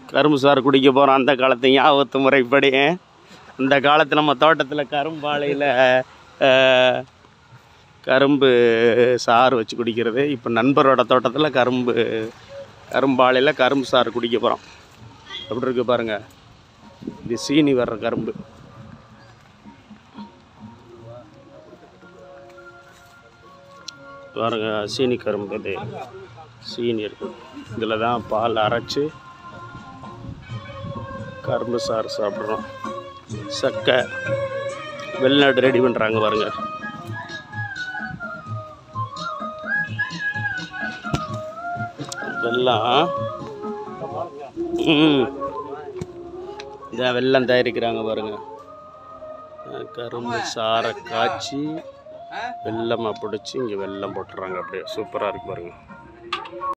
கரும்பு சாறு குடிக்க போகிறோம் அந்த காலத்து ஞாபகத்து முறைப்படி இந்த காலத்து நம்ம தோட்டத்தில் கரும்பாலையில் கரும்பு சாறு வச்சு குடிக்கிறது இப்போ நண்பரோட தோட்டத்தில் கரும்பு கரும்பாலையில் கரும்பு சாறு குடிக்க போகிறோம் எப்படி இருக்கு பாருங்க இது சீனி வர்ற கரும்பு பாருங்க சீனி கரும்பு இது சீனி இருக்கு இதில் தான் பால் அரைச்சி கரும்பு சாறு சாப்பிட்றோம் சக்கை வெளிநாடு ரெடி பண்ணுறாங்க பாருங்க வெல்லம் ம் இதான் வெல்லம் தயாரிக்கிறாங்க பாருங்க அஹ் கரும்பு சாறை காய்ச்சி வெல்லமாக பிடிச்சி இங்கே வெல்லம் போட்டுறாங்க அப்படியே சூப்பராக இருக்கு பாருங்க